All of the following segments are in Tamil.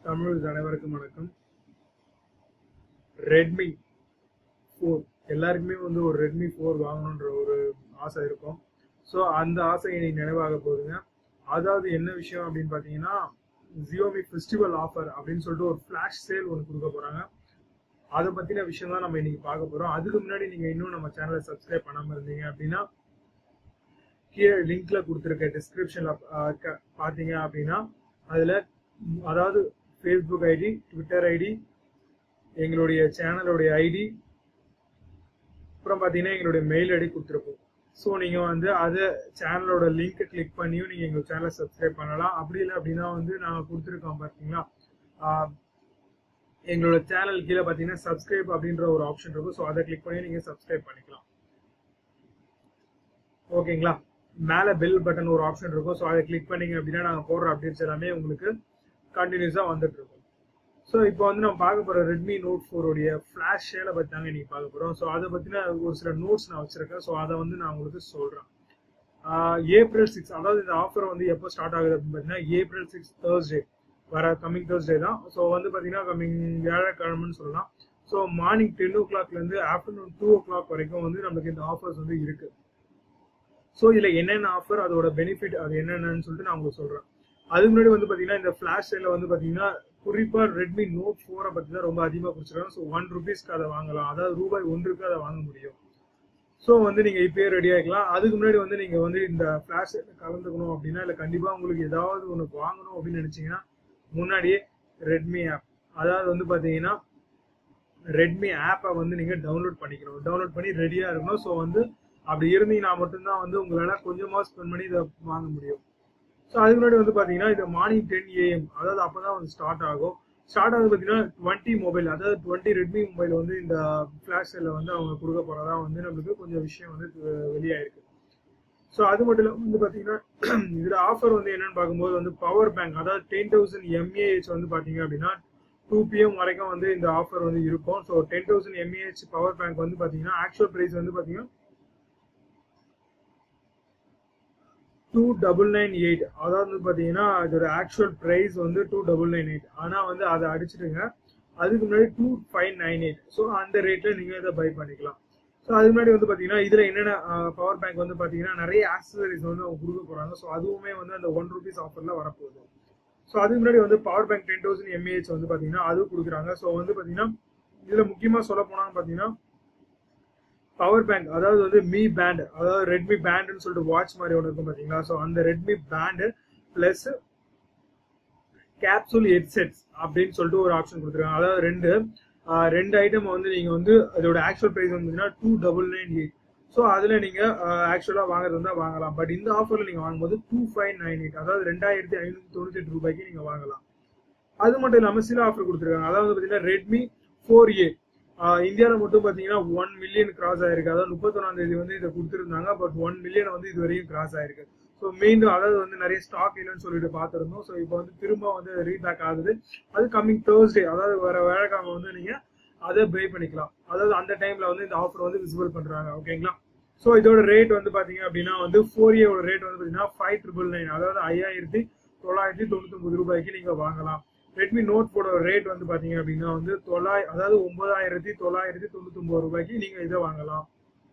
தமிழ் அனைவருக்கும் வணக்கம் ரெட்மி ஃபோர் எல்லாருக்குமே வந்து ஒரு ரெட்மி ஃபோர் வாங்கணுன்ற ஒரு ஆசை இருக்கும் ஸோ அந்த ஆசை இன்னைக்கு நினைவாக போகுதுங்க அதாவது என்ன விஷயம் அப்படின்னு பார்த்தீங்கன்னா ஜியோமி ஃபெஸ்டிவல் ஆஃபர் அப்படின்னு சொல்லிட்டு ஒரு ஃப்ளாஷ் சேல் ஒன்று கொடுக்க போகிறாங்க அதை பற்றின விஷயம் தான் நம்ம இன்னைக்கு பார்க்க போகிறோம் அதுக்கு முன்னாடி நீங்கள் இன்னும் நம்ம சேனலை சப்ஸ்கிரைப் பண்ணாமல் இருந்தீங்க அப்படின்னா கீழே லிங்க்ல கொடுத்துருக்க டிஸ்கிரிப்ஷன்ல பார்த்தீங்க அப்படின்னா அதில் அதாவது ஃபேஸ்புக் ஐடி ட்விட்டர் ஐடி எங்களுடைய சேனலோடைய ஐடி அப்புறம் பார்த்தீங்கன்னா எங்களுடைய மெயில் ஐடி கொடுத்துருப்போம் ஸோ நீங்கள் வந்து அதை சேனலோட லிங்க்கை கிளிக் பண்ணியும் நீங்கள் எங்கள் சேனலை சப்ஸ்கிரைப் பண்ணலாம் அப்படி இல்லை அப்படின்னா வந்து நாங்கள் கொடுத்துருக்கோம் பார்த்தீங்களா ஆஹ் எங்களோட சேனல் கீழே பார்த்தீங்கன்னா சப்ஸ்கிரைப் அப்படின்ற ஒரு ஆப்ஷன் இருக்கும் ஸோ அதை கிளிக் பண்ணி நீங்கள் சப்ஸ்கிரைப் பண்ணிக்கலாம் ஓகேங்களா மேலே பெல் பட்டன் ஒரு ஆப்ஷன் இருக்கும் ஸோ அதை கிளிக் பண்ணீங்க அப்படின்னா நாங்கள் போடுற அப்டேட்ஸ் எல்லாமே உங்களுக்கு கண்டினியூஸாக வந்துட்டு இருக்கும் ஸோ இப்போ வந்து நம்ம பார்க்க போகிற ரெட்மி நோட் ஃபோருடைய ஃப்ளாஷ் ஷேலை பற்றி தாங்க இன்னைக்கு பார்க்க போகிறோம் ஸோ அதை பற்றின ஒரு சில நோட்ஸ் நான் வச்சிருக்கேன் ஸோ அதை வந்து நான் உங்களுக்கு சொல்கிறேன் ஏப்ரல் சிக்ஸ் அதாவது இந்த ஆஃபர் வந்து எப்போ ஸ்டார்ட் ஆகுது அப்படின்னு பார்த்தீங்கன்னா ஏப்ரல் சிக்ஸ் தேர்ஸ்டே வர கம்மிங் தேர்ஸ்டே தான் ஸோ வந்து பார்த்தீங்கன்னா கம்மிங் வியாழக்கிழமைன்னு சொல்லலாம் ஸோ மார்னிங் டென் ஓ கிளாக்லேருந்து ஆஃப்டர்நூன் டூ ஓ கிளாக் வரைக்கும் வந்து நம்மளுக்கு இந்த ஆஃபர்ஸ் வந்து இருக்குது ஸோ இதில் என்னென்ன ஆஃபர் அதோட பெனிஃபிட் அது என்னென்னு சொல்லிட்டு நான் உங்களுக்கு சொல்கிறேன் அதுக்கு முன்னாடி வந்து பார்த்தீங்கன்னா இந்த ஃப்ளாஷ் சேலில் வந்து பார்த்தீங்கன்னா குறிப்பாக ரெட்மி நோட் ஃபோரை பற்றி தான் ரொம்ப அதிகமாக பிடிச்சிருக்காங்க ஸோ ஒன் ருபீஸ்க்கு அதை வாங்கலாம் அதாவது ரூபாய் ஒன்றுக்கு அதை வாங்க முடியும் ஸோ வந்து நீங்கள் இப்பயே ரெடி ஆகிக்கலாம் அதுக்கு முன்னாடி வந்து நீங்கள் வந்து இந்த ஃப்ளாஷ் கலந்துக்கணும் அப்படின்னா இல்லை கண்டிப்பாக உங்களுக்கு ஏதாவது ஒன்று வாங்கணும் அப்படின்னு நினச்சிங்கன்னா முன்னாடியே ரெட்மி ஆப் அதாவது வந்து பார்த்தீங்கன்னா ரெட்மி ஆப்பை வந்து நீங்கள் டவுன்லோட் பண்ணிக்கணும் டவுன்லோட் பண்ணி ரெடியாக இருக்கணும் ஸோ வந்து அப்படி இருந்தீங்கன்னா மட்டும்தான் வந்து உங்களால் கொஞ்சமாக ஸ்பெண்ட் பண்ணி இதை வாங்க முடியும் ஸோ அதுக்கு முன்னாடி வந்து பார்த்தீங்கன்னா இது மார்னிங் டென் ஏஎம் அதாவது அப்போ தான் வந்து ஸ்டார்ட் ஆகும் ஸ்டார்ட் ஆகுது பார்த்தீங்கன்னா டுவெண்ட்டி மொபைல் அதாவது டுவெண்ட்டி ரெட்மி மொபைல் வந்து இந்த ஃப்ளாஷ் செல்லில் வந்து அவங்க கொடுக்க போகிறதா வந்து நம்மளுக்கு கொஞ்சம் விஷயம் வந்து வெளியாயிருக்கு ஸோ அது மட்டும் இல்லாமல் வந்து பார்த்தீங்கன்னா இதில் ஆஃபர் வந்து என்னன்னு பார்க்கும்போது வந்து பவர் பேங்க் அதாவது டென் தௌசண்ட் எம்ஏஹெச் வந்து பார்த்தீங்க அப்படின்னா டூ பிஎம் வரைக்கும் வந்து இந்த ஆஃபர் வந்து இருக்கும் so ten thousand mAh power bank வந்து பார்த்தீங்கன்னா ஆக்சுவல் ப்ரைஸ் வந்து பார்த்தீங்கன்னா டூ டபுள் நைன் எயிட் அதாவது பார்த்தீங்கன்னா அதோட ஆக்சுவல் ப்ரைஸ் வந்து டூ டபுள் நைன் எயிட் ஆனால் வந்து அதை அடிச்சிடுங்க அதுக்கு முன்னாடி two five nine eight so அந்த ரேட்டில் நீங்கள் இதை பை பண்ணிக்கலாம் ஸோ அதுக்கு முன்னாடி வந்து பார்த்தீங்கன்னா இதில் என்னென்ன பவர் பேங்க் வந்து பார்த்தீங்கன்னா நிறைய ஆக்சசரிஸ் வந்து அவங்க கொடுக்க போகிறாங்க ஸோ அதுவுமே வந்து அந்த ஒன் ருபீஸ் ஆஃபரில் வரப்போகுது ஸோ அதுக்கு முன்னாடி வந்து power bank ten thousand mAh வந்து பார்த்தீங்கன்னா அதுவும் கொடுக்குறாங்க ஸோ வந்து பார்த்தீங்கன்னா இதில் முக்கியமாக சொல்ல போனான்னு பார்த்தீங்கன்னா பவர் பேங்க் அதாவது வந்து மீ பேண்ட் அதாவது ரெட்மி பேண்ட்னு சொல்லிட்டு வாட்ச் மாதிரி ஒன்று இருக்கும் பார்த்தீங்களா ஸோ அந்த Redmi band plus capsule headsets அப்படின்னு சொல்லிட்டு ஒரு ஆப்ஷன் கொடுத்துருக்காங்க அதாவது ரெண்டு ரெண்டு ஐட்டம் வந்து நீங்கள் வந்து அதோட ஆக்சுவல் ப்ரைஸ் வந்து two double nine eight so அதில் நீங்கள் ஆக்சுவலாக வாங்குறது இருந்தால் வாங்கலாம் பட் இந்த ஆஃபரில் நீங்கள் வாங்கும்போது டூ ஃபைவ் நைன் எயிட் அதாவது ரெண்டாயிரத்தி ஐநூற்றி தொண்ணூற்றி எட்டு ரூபாய்க்கு நீங்கள் வாங்கலாம் அது மட்டும் இல்லாமல் சில ஆஃபர் கொடுத்துருக்காங்க அதாவது பார்த்தீங்கன்னா ரெட்மி ஃபோர் ஏ இந்தியாவில் மட்டும் பார்த்தீங்கன்னா ஒன் மில்லியன் கிராஸ் ஆயிருக்கு அதாவது முப்பத்தொன்னாம் தேதி வந்து இதை கொடுத்துருந்தாங்க பட் ஒன் மில்லியன் வந்து இது வரையும் கிராஸ் ஆயிருக்கு ஸோ மீண்டும் அதாவது வந்து நிறைய ஸ்டாக் இல்லைன்னு சொல்லிட்டு பார்த்துருந்தோம் ஸோ இப்போ வந்து திரும்ப வந்து ரீபேக் ஆகுது அது கம்மிங் தேர்ஸ்டே அதாவது வர வேலைக்கிழமை வந்து நீங்கள் அதை பே பண்ணிக்கலாம் அதாவது அந்த டைம்ல வந்து இந்த ஆஃபர் வந்து விசிபிள் பண்றாங்க ஓகேங்களா ஸோ இதோட ரேட் வந்து பாத்தீங்க அப்படின்னா வந்து ஃபோர் ஏவோட ரேட் வந்து பார்த்தீங்கன்னா ஃபைவ் ட்ரிபிள் நைன் அதாவது ஐயாயிரத்தி தொள்ளாயிரத்தி தொண்ணூத்தி ஒன்பது ரூபாய்க்கு நீங்க வாங்கலாம் ரெட்மி நோட் போட ரேட் வந்து பாத்தீங்க அப்படின்னா வந்து தொள்ளாய் அதாவது ஒன்பதாயிரத்தி தொள்ளாயிரத்தி தொண்ணூத்தி ஒன்பது ரூபாய்க்கு நீங்க இதை வாங்கலாம்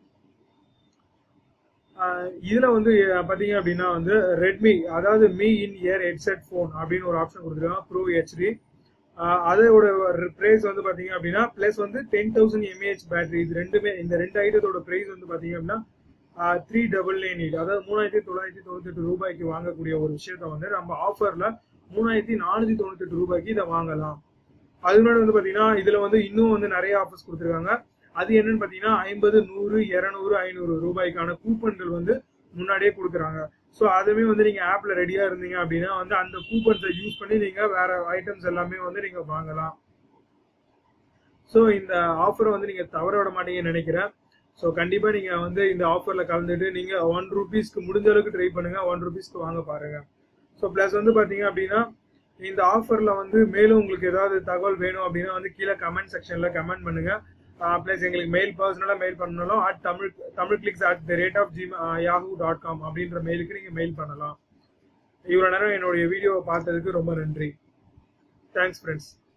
இதுல வந்து பாத்தீங்க அப்படின்னா வந்து ரெட்மி அதாவது Mi in ear headset phone அப்படின்னு ஒரு ஆப்ஷன் கொடுத்துருக்காங்க ப்ரோ ஹெச்டி அதோட பிரைஸ் வந்து பாத்தீங்க அப்படின்னா பிளஸ் வந்து டென் தௌசண்ட் எம்ஏஹெச் பேட்டரி இது ரெண்டுமே இந்த ரெண்டு ஐட்டத்தோட பிரைஸ் வந்து பாத்தீங்க அப்படின்னா த்ரீ டபுள் நைன் எயிட் அதாவது மூணாயிரத்தி தொள்ளாயிரத்தி தொண்ணூத்தி எட்டு ரூபாய்க்கு வாங்கக்கூடிய ஒரு விஷயத்த வந்து நம்ம ஆஃபர்ல மூணாயிரத்தி நானூத்தி தொண்ணூத்தி எட்டு ரூபாய்க்கு இதை வாங்கலாம் அது முன்னாடி வந்து பாத்தீங்கன்னா இதுல வந்து இன்னும் வந்து நிறைய ஆஃபர்ஸ் கொடுத்துருக்காங்க அது என்னன்னு பாத்தீங்கன்னா ஐம்பது நூறு இருநூறு ஐநூறு ரூபாய்க்கான கூப்பன்கள் வந்து முன்னாடியே கொடுக்குறாங்க ஸோ அதுவுமே வந்து நீங்க ஆப்ல ரெடியா இருந்தீங்க அப்படின்னா வந்து அந்த கூப்பன்ஸை யூஸ் பண்ணி நீங்க வேற ஐட்டம்ஸ் எல்லாமே வந்து நீங்க வாங்கலாம் ஸோ இந்த ஆஃபரை வந்து நீங்க தவற விட மாட்டீங்கன்னு நினைக்கிறேன் ஸோ கண்டிப்பா நீங்க வந்து இந்த ஆஃபர்ல கலந்துட்டு நீங்க ஒன் ருபீஸ்க்கு முடிஞ்ச அளவுக்கு ட்ரை பண்ணுங்க ஒன் ருபீஸ்க்கு வாங்க பாருங்க ஸோ ப்ளஸ் வந்து பார்த்தீங்க அப்படின்னா இந்த ஆஃபரில் வந்து மேலும் உங்களுக்கு ஏதாவது தகவல் வேணும் அப்படின்னா வந்து கீழே கமெண்ட் செக்ஷனில் கமெண்ட் பண்ணுங்க ப்ளஸ் எங்களுக்கு மெயில் பர்சனலாக மெயில் பண்ணாலும் at Tamil Tamil clicks at the rate of gym Yahoo dot com அப்படின்ற மெயிலுக்கு நீங்கள் மெயில் பண்ணலாம் இவ்வளோ நேரம் என்னுடைய வீடியோவை பார்த்ததுக்கு ரொம்ப நன்றி தேங்க்ஸ் ஃப்ரெண்ட்ஸ்